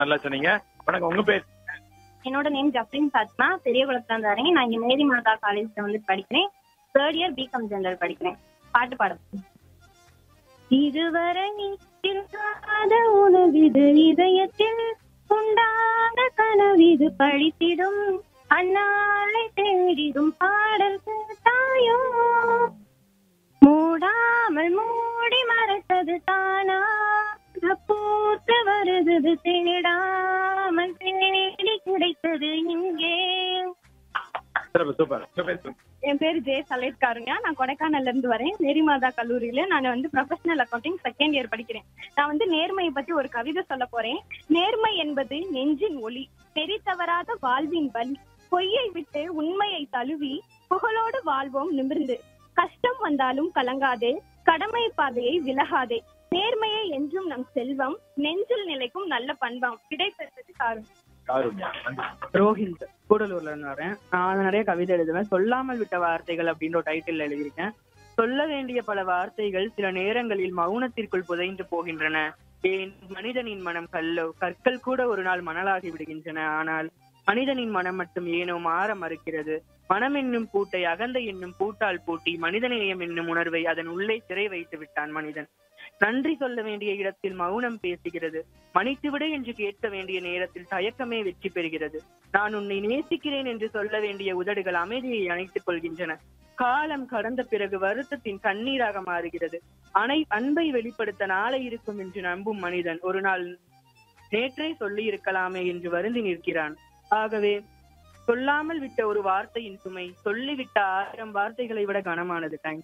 நல்லா சொன்னீங்க வணக்கம் உங்க பேர் என்னோட நேம் ஜப்ரின் ஃபாத்மா பெரிய குளத்துல வரேன் நான் இங்க மேரி மாதா காலேஜ்ல வந்து படிக்கிறேன் தேர்ட் இயர் பிகாம் ஜெனரல் படிக்கிறேன் பாட்டு பாட இதுவரை இல்லாத உணவிது இதயத்தில் உண்டாத கனவிது பழித்திடும் அந்நாளை தேடிடும் பாடல் தாயோ மூடாமல் மூடி மறைத்தது தானா பூத்து வருது தேடாமல் தேடி கிடைத்தது இங்கே சிறப்பு சூப்பர் உங்க பேர் சொல்லுங்க. என் பேர் ஜே சலேத்காருங்க நான் கொடைக்கானல்ல இருந்து வரேன் மேரி மாதா கல்லூரியில நான் வந்து ப்ரொஃபஷனல் அக்கௌண்டிங் செகண்ட் இயர் படிக்கிறேன் நான் வந்து நேர்மையை பத்தி ஒரு கவிதை சொல்ல போறேன் நேர்மை என்பது நெஞ்சின் ஒளி நெறி தவறாத வாழ்வின் வலி பொய்யை விட்டு உண்மையை தழுவி புகழோடு வாழ்வோம் நிமிர்ந்து கஷ்டம் வந்தாலும் கலங்காதே கடமை பாதையை விலகாதே நேர்மையை என்றும் நம் செல்வம் நெஞ்சில் நிலைக்கும் நல்ல பண்பாம் விடை பெற்றது காரும் காருண்யா நன்றி. ரோஹித் கூடலூர்ல இருந்து வரேன் நான் வந்து நிறைய கவிதை எழுதுவேன் சொல்லாமல் விட்ட வார்த்தைகள் அப்படின்ற ஒரு டைட்டில் எழுதியிருக்கேன் சொல்ல வேண்டிய பல வார்த்தைகள் சில நேரங்களில் மௌனத்திற்குள் புதைந்து போகின்றன ஏன் மனிதனின் மனம் கல்லோ கற்கள் கூட ஒரு நாள் மணலாகி விடுகின்றன ஆனால் மனிதனின் மனம் மட்டும் ஏனோ மாற மறுக்கிறது மனம் என்னும் பூட்டை அகந்தை என்னும் பூட்டால் பூட்டி மனிதநேயம் என்னும் உணர்வை அதன் உள்ளே சிறை வைத்து விட்டான் மனிதன் நன்றி சொல்ல வேண்டிய இடத்தில் மௌனம் பேசுகிறது மன்னித்துவிடு என்று கேட்க வேண்டிய நேரத்தில் தயக்கமே வெற்றி பெறுகிறது நான் உன்னை நேசிக்கிறேன் என்று சொல்ல வேண்டிய உதடுகள் அமைதியை அணைத்துக் கொள்கின்றன காலம் கடந்த பிறகு வருத்தத்தின் கண்ணீராக மாறுகிறது அனை அன்பை வெளிப்படுத்த நாளை இருக்கும் என்று நம்பும் மனிதன் ஒரு நாள் நேற்றே சொல்லி இருக்கலாமே என்று வருந்தி நிற்கிறான் ஆகவே சொல்லாமல் விட்ட ஒரு வார்த்தையின் சுமை சொல்லிவிட்ட ஆயிரம் வார்த்தைகளை விட கனமானது தேங்க்ஸ்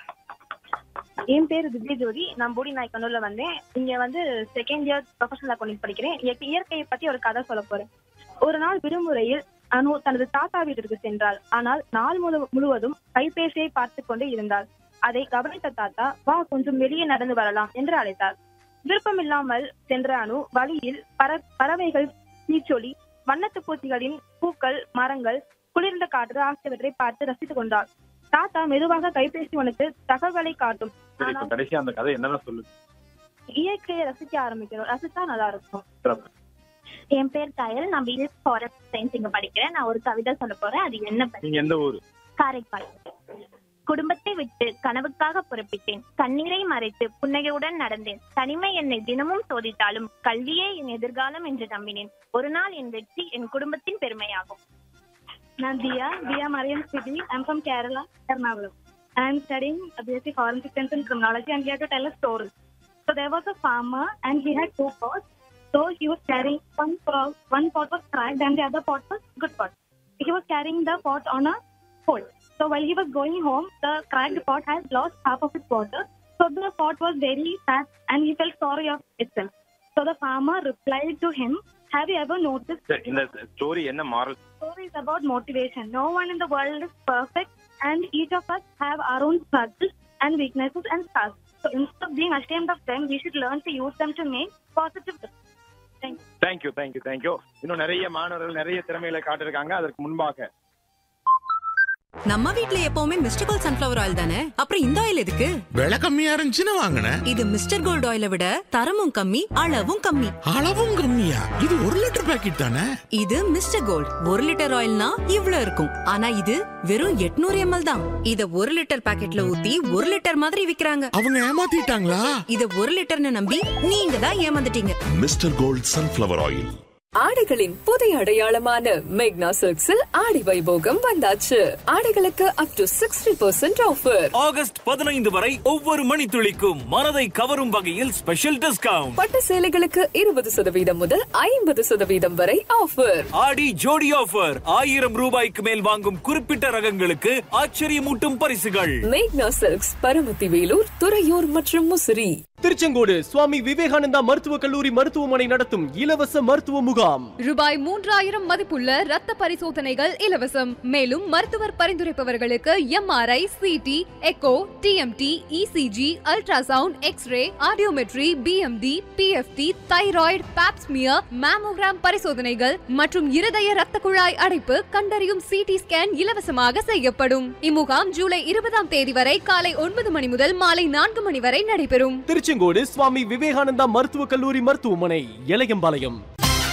என் பேர் திவ்ய ஜோதி நான் போடி நாய்க்கனூர்ல வந்தேன் இங்க வந்து செகண்ட் இயர் ப்ரொஃபஷனல் அக்கௌண்டிங் படிக்கிறேன் இயற்கை- இயற்கையை பத்தி ஒரு கதை சொல்ல போறேன் ஒரு நாள் விடுமுறையில் அனு தனது தாத்தா வீட்டிற்கு சென்றாள் ஆனால் நாள் முழு- முழுவதும் கைபேசியை பார்த்து கொண்டே இருந்தாள் அதை கவனித்த தாத்தா வா கொஞ்சம் வெளியே நடந்து வரலாம் என்று அழைத்தார் விருப்பமில்லாமல் சென்ற அனு வழியில் பற பறவைகள் நீச்சொலி வண்ணத்து பூச்சிகளின் பூக்கள் மரங்கள் குளிர்ந்த காற்று ஆகியவற்றை பார்த்து ரசித்துக் கொண்டாள் தாத்தா மெதுவாக கைபேசி உனக்கு தகவலை காட்டும் சரி இப்ப கடைசியா அந்த கதை என்னன்னு சொல்லுங்க இயற்கையை ரசிக்க ஆரம்பிக்கணும் ரசிச்சா நல்லா இருக்கும் சிறப்பு என் பேர் கயல் நான் பிஎஸ் ஃபாரஸ்ட் சயின்ஸ் இங்க படிக்கிறேன் நான் ஒரு கவிதை சொல்ல போறேன் அது என்ன பத்தி நீங்க எந்த ஊரு காரைக்கால் குடும்பத்தை விட்டு கனவுக்காக புறப்பட்டேன் கண்ணீரை மறைத்து புன்னகையுடன் நடந்தேன் தனிமை என்னை தினமும் சோதித்தாலும் கல்வியே என் எதிர்காலம் என்று நம்பினேன் ஒரு நாள் என் வெற்றி என் குடும்பத்தின் பெருமையாகும் நான் Diya Diya Mariyam Chitti I'm from Kerala Ernakulam I am studying BSc Forensic Science and Criminology and he had to tell a story. So there was a farmer and he had two pots. So he was carrying one pot, one pot was cracked and the other pot was good pot. He was carrying the pot on a pole. So while he was going home, the cracked pot has lost half of its water. So the pot was very sad and he felt sorry of itself. So the farmer replied to him, Have you ever noticed சரி இந்த story என்ன moral story is about motivation. No one in the world is perfect, and each of us have our own struggles and weaknesses and scars. So instead of being ashamed of them, we should learn to use them to make positive. Thank you. Thank you thank you thank you இன்னும் நிறைய மாணவர்கள் நிறைய திறமைகளை காட்டிருக்காங்க அதற்கு முன்பாக நம்ம வீட்ல எப்பவுமே மிஸ்டர் கோல்ட் சன்ஃபிளவர் ஆயில் தானே அப்புறம் இந்த ஆயில் எதுக்கு விலை கம்மியா இருந்துச்சுன்னு வாங்கினேன் இது மிஸ்டர் கோல்ட் ஆயிலை விட தரமும் கம்மி அளவும் கம்மி அளவும் கம்மியா இது ஒரு லிட்டர் பாக்கெட் தானே இது மிஸ்டர் கோல்ட் ஒரு லிட்டர் ஆயில்னா இவ்ளோ இருக்கும் ஆனா இது வெறும் 800 எம்எல் தான் இத ஒரு லிட்டர் பாக்கெட்ல ஊத்தி ஒரு லிட்டர் மாதிரி விக்கிறாங்க அவங்க ஏமாத்திட்டாங்களா இத ஒரு லிட்டர்னு நம்பி நீங்க தான் ஏமாந்துட்டீங்க மிஸ்டர் கோல்ட் சன்ஃப்ளவர் ஆயில் ஆடைகளின் புதிய அடையாளமான மேக்னா சில்க்ஸில் ஆடி வைபோகம் வந்தாச்சு ஆடைகளுக்கு up to sixty percent offer August பதினைந்து வரை ஒவ்வொரு மணித்துளிக்கும் மனதை கவரும் வகையில் ஸ்பெஷல் டிஸ்கவுண்ட் பட்டு சேலைகளுக்கு இருபது சதவீதம் முதல் ஐம்பது சதவீதம் வரை ஆஃபர் ஆடி ஜோடி ஆஃபர் ஆயிரம் ரூபாய்க்கு மேல் வாங்கும் குறிப்பிட்ட ரகங்களுக்கு ஆச்சரியமூட்டும் பரிசுகள் மேக்னா சில்க்ஸ் பரமத்தி வேலூர் துறையூர் மற்றும் முசிறி திருச்செங்கோடு சுவாமி விவேகானந்தா மருத்துவக் கல்லூரி மருத்துவமனை நடத்தும் இலவச மருத்துவ முகாம் ரூபாய் மூன்றாயிரம் மதிப்புள்ள ரத்த பரிசோதனைகள் இலவசம் மேலும் மருத்துவர் பரிந்துரைப்பவர்களுக்கு MRI CT echo TMT ECG ultrasound X-ray audiometry BMD PFT thyroid pap smear mammogram பரிசோதனைகள் மற்றும் இருதய ரத்த குழாய் அடைப்பு கண்டறியும் சிடி ஸ்கேன் இலவசமாக செய்யப்படும் இம்முகாம் ஜூலை இருபதாம் தேதி வரை காலை ஒன்பது மணி முதல் மாலை நான்கு மணி வரை நடைபெறும் திருச்செங்கோடு சுவாமி விவேகானந்தா மருத்துவக் கல்லூரி மருத்துவமனை எலயம்பாளையம்